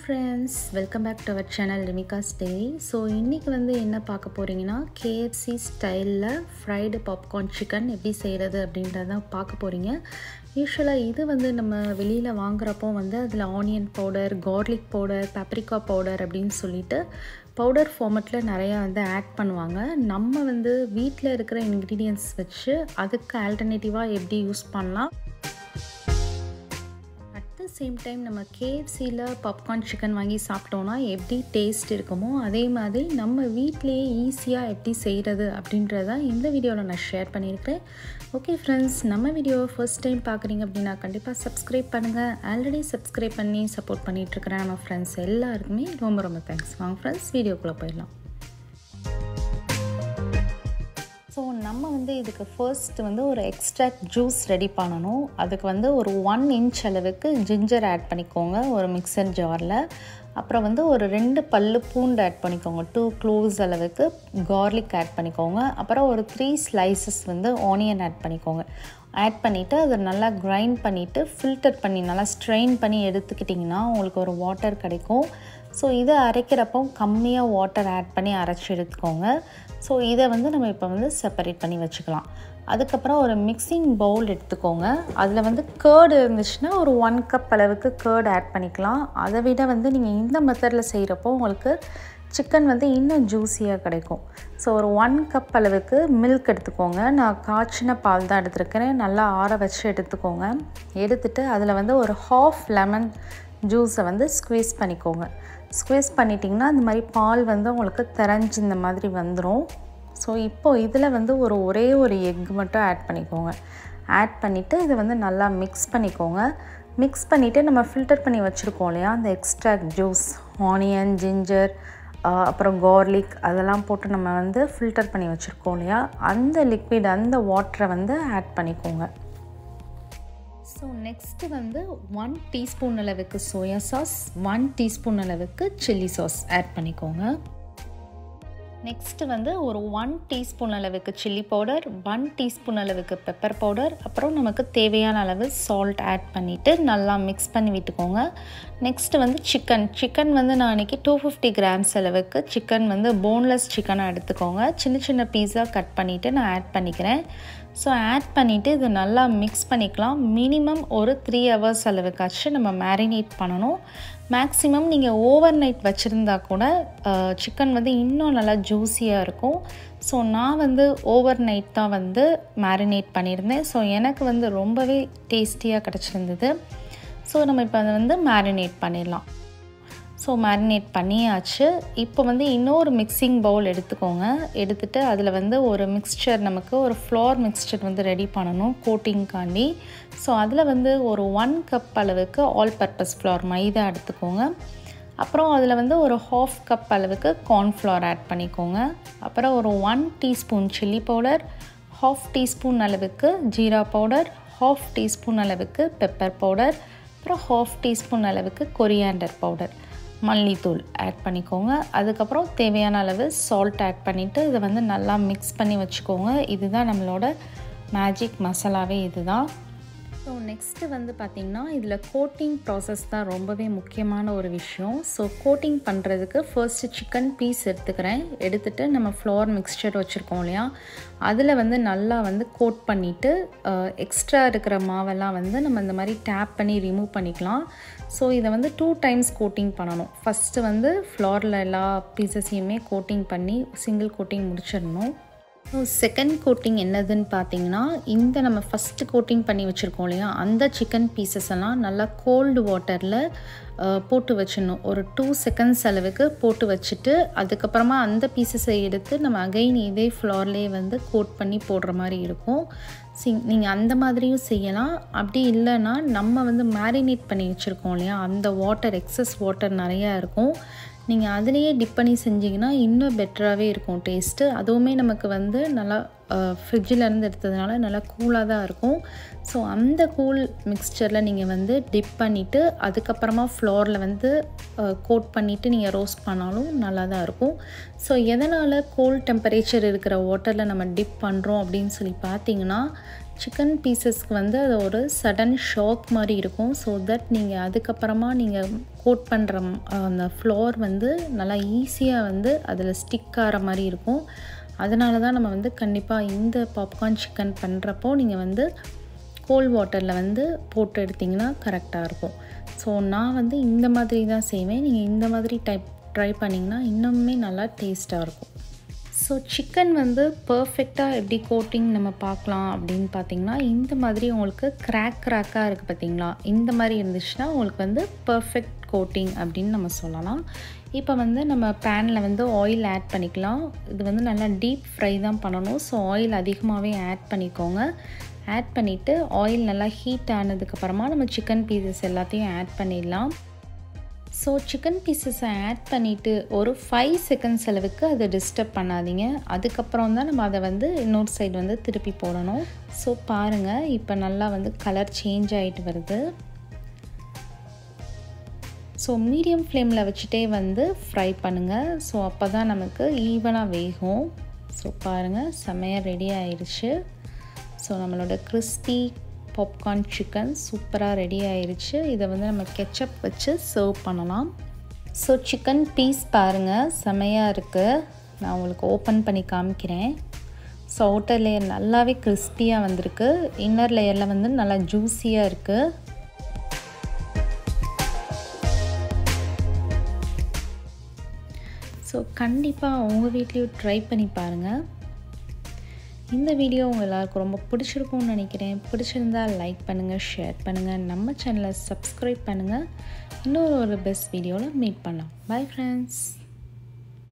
friends welcome back to our channel ரிமிகாஸ் daily so இன்றைக்கி வந்து என்ன பார்க்க போகிறீங்கன்னா கேஎஃப்சி ஸ்டைலில் ஃப்ரைடு பாப்கார்ன் சிக்கன் எப்படி செய்கிறது அப்படின்றத பார்க்க போகிறீங்க யூஸ்வலாக இது வந்து நம்ம வெளியில் வாங்குறப்போ வந்து அதில் onion powder garlic powder paprika powder அப்படின்னு சொல்லிட்டு பவுடர் ஃபார்மெட்டில் நிறையா வந்து ஆட் பண்ணுவாங்க நம்ம வந்து வீட்டில் இருக்கிற இன்க்ரீடியன்ஸ் வச்சு அதுக்கு ஆல்டர்னேட்டிவாக எப்படி யூஸ் பண்ணலாம் அட் த சேம் டைம் நம்ம கேஎஃப்சியில் பாப்கார்ன் சிக்கன் வாங்கி சாப்பிட்டோன்னா எப்படி டேஸ்ட் இருக்குமோ அதே மாதிரி நம்ம வீட்டிலேயே ஈஸியாக எப்படி செய்கிறது அப்படின்றத இந்த வீடியோவில் நான் ஷேர் பண்ணியிருக்கிறேன் ஓகே ஃப்ரெண்ட்ஸ் நம்ம வீடியோவை ஃபர்ஸ்ட் டைம் பார்க்குறீங்க அப்படின்னா கண்டிப்பாக சப்ஸ்கிரைப் பண்ணுங்கள் ஆல்ரெடி சப்ஸ்கிரைப் பண்ணி சப்போர்ட் பண்ணிகிட்ருக்கிறேன் நம்ம ஃப்ரெண்ட்ஸ் எல்லாருக்குமே ரொம்ப ரொம்ப தேங்க்ஸ் வாங்க ஃப்ரெண்ட்ஸ் வீடியோக்குள்ளே போயிடலாம் ஸோ நம்ம வந்து இதுக்கு ஃபர்ஸ்ட் வந்து ஒரு எக்ஸ்ட்ராக்ட் ஜூஸ் ரெடி பண்ணணும் அதுக்கு வந்து ஒரு ஒன் இன்ச் அளவுக்கு ஜிஞ்சர் ஆட் பண்ணிக்கோங்க ஒரு மிக்சர் ஜாரில் அப்புறம் வந்து ஒரு ரெண்டு பல்லு பூண்டு ஆட் பண்ணிக்கோங்க டூ க்ளோஸ் அளவுக்கு கார்லிக் ஆட் பண்ணிக்கோங்க அப்புறம் ஒரு த்ரீ ஸ்லைசஸ் வந்து ஆனியன் ஆட் பண்ணிக்கோங்க ஆட் பண்ணிவிட்டு அதை நல்லா கிரைண்ட் பண்ணிவிட்டு ஃபில்டர் பண்ணி நல்லா ஸ்ட்ரெயின் பண்ணி எடுத்துக்கிட்டிங்கன்னா உங்களுக்கு ஒரு வாட்டர் கிடைக்கும் ஸோ இதை அரைக்கிறப்போ கம்மியாக வாட்டர் ஆட் பண்ணி அரைச்சி எடுத்துக்கோங்க ஸோ இதை வந்து நம்ம இப்போ வந்து செப்பரேட் பண்ணி வச்சுக்கலாம் அதுக்கப்புறம் ஒரு மிக்சிங் பவுல் எடுத்துக்கோங்க அதில் வந்து கேர்டு இருந்துச்சுன்னா ஒரு ஒன் கப் அளவுக்கு கேர்டு ஆட் பண்ணிக்கலாம் அதை விட வந்து நீங்கள் இந்த மெத்தடில் செய்கிறப்போ உங்களுக்கு சிக்கன் வந்து இன்னும் ஜூஸியாக கிடைக்கும் ஸோ ஒரு ஒன் கப் அளவுக்கு மில்க் எடுத்துக்கோங்க நான் காய்ச்சின பால் தான் எடுத்துருக்கிறேன் நல்லா ஆற வச்சு எடுத்துக்கோங்க எடுத்துகிட்டு அதில் வந்து ஒரு ஹாஃப் லெமன் ஜூஸை வந்து ஸ்க்வீஸ் பண்ணிக்கோங்க ஸ்க்வீஸ் பண்ணிட்டிங்கன்னா இந்த மாதிரி பால் வந்து உங்களுக்கு திரஞ்சு இந்த மாதிரி வந்துடும் ஸோ இப்போது இதில் வந்து ஒரு ஒரே ஒரு எக் மட்டும் ஆட் பண்ணிக்கோங்க ஆட் பண்ணிவிட்டு இதை வந்து நல்லா மிக்ஸ் பண்ணிக்கோங்க மிக்ஸ் பண்ணிவிட்டு நம்ம ஃபில்டர் பண்ணி வச்சுருக்கோம் இல்லையா அந்த எக்ஸ்ட்ராக்ட் ஜூஸ் ஆனியன் ஜிஞ்சர் அப்புறம் கார்லிக் அதெல்லாம் போட்டு நம்ம வந்து ஃபில்டர் பண்ணி வச்சுருக்கோம் இல்லையா அந்த லிக்விட் அந்த வாட்டரை வந்து ஆட் பண்ணிக்கோங்க ஸோ நெக்ஸ்ட்டு வந்து ஒன் டீஸ்பூன் அளவுக்கு சோயா சாஸ் ஒன் டீஸ்பூன் அளவுக்கு சில்லி சாஸ் ஆட் பண்ணிக்கோங்க நெக்ஸ்ட்டு வந்து ஒரு ஒன் டீஸ்பூன் அளவுக்கு சில்லி பவுடர் ஒன் டீஸ்பூன் அளவுக்கு பெப்பர் பவுடர் அப்புறம் நமக்கு தேவையான அளவு சால்ட் ஆட் பண்ணிவிட்டு நல்லா மிக்ஸ் பண்ணி விட்டுக்கோங்க நெக்ஸ்ட்டு வந்து சிக்கன் சிக்கன் வந்து நான் அன்றைக்கி டூ ஃபிஃப்டி கிராம்ஸ் அளவுக்கு சிக்கன் வந்து போன்லெஸ் சிக்கனாக எடுத்துக்கோங்க சின்ன சின்ன பீஸாக கட் பண்ணிவிட்டு நான் ஆட் பண்ணிக்கிறேன் ஸோ ஆட் பண்ணிவிட்டு இதை நல்லா மிக்ஸ் பண்ணிக்கலாம் மினிமம் ஒரு த்ரீ ஹவர்ஸ் அளவுக்காச்சும் நம்ம மேரினேட் பண்ணணும் மேக்ஸிமம் நீங்கள் ஓவர் நைட் வச்சுருந்தா கூட சிக்கன் வந்து இன்னும் நல்லா ஜூஸியாக இருக்கும் ஸோ நான் வந்து ஓவர் நைட் தான் வந்து மேரினேட் பண்ணியிருந்தேன் ஸோ எனக்கு வந்து ரொம்பவே டேஸ்டியாக கிடச்சிருந்தது ஸோ நம்ம இப்போ அதை வந்து மேரினேட் பண்ணிடலாம் ஸோ மேரினேட் பண்ணியாச்சு இப்போ வந்து இன்னொரு மிக்சிங் பவுல் எடுத்துக்கோங்க எடுத்துகிட்டு அதில் வந்து ஒரு மிக்ஸ்சர் நமக்கு ஒரு ஃப்ளோர் மிக்ஸ்சர் வந்து ரெடி பண்ணணும் கோட்டிங்காண்டி ஸோ அதில் வந்து ஒரு ஒன் கப் அளவுக்கு ஆல் பர்பஸ் ஃப்ளோர் மைதா எடுத்துக்கோங்க அப்புறம் அதில் வந்து ஒரு ஹாஃப் கப் அளவுக்கு கார்ன்ஃப்ளவர் ஆட் பண்ணிக்கோங்க அப்புறம் ஒரு one teaspoon chilli powder half teaspoon அளவுக்கு ஜீரா பவுடர் ஹாஃப் டீஸ்பூன் அளவுக்கு பெப்பர் பவுடர் அப்புறம் ஹாஃப் டீஸ்பூன் அளவுக்கு கொரியாண்டர் பவுடர் மல்லித்தூள் ஆட் பண்ணிக்கோங்க அதுக்கப்புறம் தேவையான அளவு சால்ட் ஆட் பண்ணிவிட்டு இதை வந்து நல்லா மிக்ஸ் பண்ணி வச்சுக்கோங்க இதுதான் நம்மளோட மேஜிக் மசாலாவே இதுதான் ஸோ நெக்ஸ்ட்டு வந்து பார்த்திங்கன்னா இதில் கோட்டிங் ப்ராசஸ் தான் ரொம்பவே முக்கியமான ஒரு விஷயம் ஸோ கோட்டிங் பண்ணுறதுக்கு ஃபர்ஸ்ட்டு சிக்கன் பீஸ் எடுத்துக்கிறேன் எடுத்துகிட்டு நம்ம ஃப்ளோர் மிக்ஸ்சர் வச்சுருக்கோம் இல்லையா அதில் வந்து நல்லா வந்து கோட் பண்ணிவிட்டு எக்ஸ்ட்ரா இருக்கிற மாவெல்லாம் வந்து நம்ம இந்த மாதிரி டேப் பண்ணி ரிமூவ் பண்ணிக்கலாம் ஸோ இதை வந்து டூ டைம்ஸ் கோட்டிங் பண்ணணும் ஃபஸ்ட்டு வந்து ஃப்ளோரில் எல்லா பீசஸையுமே கோட்டிங் பண்ணி சிங்கிள் கோட்டிங் முடிச்சிடணும் ஸோ செகண்ட் கோட்டிங் என்னதுன்னு பார்த்தீங்கன்னா இந்த நம்ம ஃபஸ்ட்டு கோட்டிங் பண்ணி வச்சுருக்கோம் இல்லையா அந்த சிக்கன் பீசஸ் எல்லாம் நல்லா கோல்டு வாட்டரில் போட்டு வச்சிடணும் ஒரு டூ செகண்ட்ஸ் அளவுக்கு போட்டு வச்சுட்டு அதுக்கப்புறமா அந்த பீசஸை எடுத்து நம்ம அகைன் இதே ஃப்ளோர்லேயே வந்து கோட் பண்ணி போடுற மாதிரி இருக்கும் சி நீங்கள் அந்த மாதிரியும் செய்யலாம் அப்படி இல்லைன்னா நம்ம வந்து மேரினேட் பண்ணி வச்சுருக்கோம் இல்லையா அந்த வாட்டர் எக்ஸஸ் வாட்டர் நிறையா இருக்கும் நீங்கள் அதுலேயே டிப் பண்ணி செஞ்சிங்கன்னா இன்னும் பெட்டராகவே இருக்கும் டேஸ்ட்டு அதுவுமே நமக்கு வந்து நல்லா ஃப்ரிட்ஜிலேருந்து எடுத்ததுனால நல்லா கூலாக தான் இருக்கும் ஸோ அந்த கூல் மிக்ஸ்சரில் நீங்கள் வந்து டிப் பண்ணிவிட்டு அதுக்கப்புறமா ஃப்ளோரில் வந்து கோட் பண்ணிவிட்டு நீங்கள் ரோஸ்ட் பண்ணாலும் நல்லா தான் இருக்கும் ஸோ எதனால் கோல்ட் டெம்பரேச்சர் இருக்கிற வாட்டரில் நம்ம டிப் பண்ணுறோம் அப்படின்னு சொல்லி பார்த்தீங்கன்னா சிக்கன் பீசஸ்க்கு வந்து அது ஒரு சடன் ஷாக் மாதிரி இருக்கும் ஸோ தட் நீங்கள் அதுக்கப்புறமா நீங்கள் கோட் பண்ணுற அந்த ஃப்ளோர் வந்து நல்லா ஈஸியாக வந்து அதில் ஸ்டிக் ஆகிற மாதிரி இருக்கும் அதனால தான் நம்ம வந்து கண்டிப்பாக இந்த பாப்கார்ன் சிக்கன் பண்ணுறப்போ நீங்கள் வந்து கோல்ட் வாட்டரில் வந்து போட்டு எடுத்திங்கன்னா கரெக்டாக இருக்கும் ஸோ நான் வந்து இந்த மாதிரி தான் செய்வேன் நீங்கள் இந்த மாதிரி டைப் ட்ரை பண்ணிங்கன்னா இன்னுமே நல்லா டேஸ்ட்டாக இருக்கும் ஸோ சிக்கன் வந்து பர்ஃபெக்டாக எப்படி கோட்டிங் நம்ம பார்க்கலாம் அப்படின்னு பார்த்தீங்கன்னா இந்த மாதிரி உங்களுக்கு கிராக் கிராக்காக இருக்குது பார்த்தீங்களா இந்த மாதிரி இருந்துச்சுன்னா உங்களுக்கு வந்து பர்ஃபெக்ட் கோட்டிங் அப்படின்னு நம்ம சொல்லலாம் இப்போ வந்து நம்ம பேனில் வந்து ஆயில் ஆட் பண்ணிக்கலாம் இது வந்து நல்லா டீப் ஃப்ரை தான் பண்ணணும் ஸோ ஆயில் அதிகமாகவே ஆட் பண்ணிக்கோங்க ஆட் பண்ணிவிட்டு ஆயில் நல்லா ஹீட் ஆனதுக்கப்புறமா நம்ம சிக்கன் பீசஸ் எல்லாத்தையும் ஆட் பண்ணிடலாம் ஸோ சிக்கன் பீசஸை ஆட் பண்ணிவிட்டு ஒரு ஃபைவ் செகண்ட்ஸ் அளவுக்கு அதை டிஸ்டர்ப் பண்ணாதீங்க அதுக்கப்புறம் தான் நம்ம அதை வந்து இன்னொரு சைடு வந்து திருப்பி போடணும் ஸோ பாருங்கள் இப்போ நல்லா வந்து கலர் சேஞ்ச் ஆகிட்டு வருது ஸோ மீடியம் ஃப்ளேமில் வச்சுட்டே வந்து ஃப்ரை பண்ணுங்கள் ஸோ அப்போ தான் நமக்கு ஈவனாக வேகும் ஸோ பாருங்கள் செமையாக ரெடி ஆயிடுச்சு ஸோ நம்மளோட கிறிஸ்பி பாப்கார்ன் சிக்கன் சூப்பராக ரெடி ஆயிடுச்சு இதை வந்து நம்ம கெச்சப் வச்சு சர்வ் பண்ணலாம் ஸோ சிக்கன் பீஸ் பாருங்கள் செமையாக இருக்குது நான் உங்களுக்கு ஓப்பன் பண்ணி காமிக்கிறேன் ஸோ அவுட்டர் லேயர் நல்லாவே கிறிஸ்பியாக வந்திருக்கு இன்னர் லேயரில் வந்து நல்லா ஜூஸியாக இருக்குது ஸோ கண்டிப்பாக உங்கள் வீட்லேயும் ட்ரை பண்ணி பாருங்கள் இந்த வீடியோ உங்கள் எல்லாருக்கும் ரொம்ப பிடிச்சிருக்கும்னு நினைக்கிறேன் பிடிச்சிருந்தா லைக் பண்ணுங்கள் ஷேர் பண்ணுங்கள் நம்ம சேனலை சப்ஸ்கிரைப் பண்ணுங்கள் இன்னொரு ஒரு பெஸ்ட் வீடியோவில் மீட் பண்ணலாம் பை ஃப்ரெண்ட்ஸ்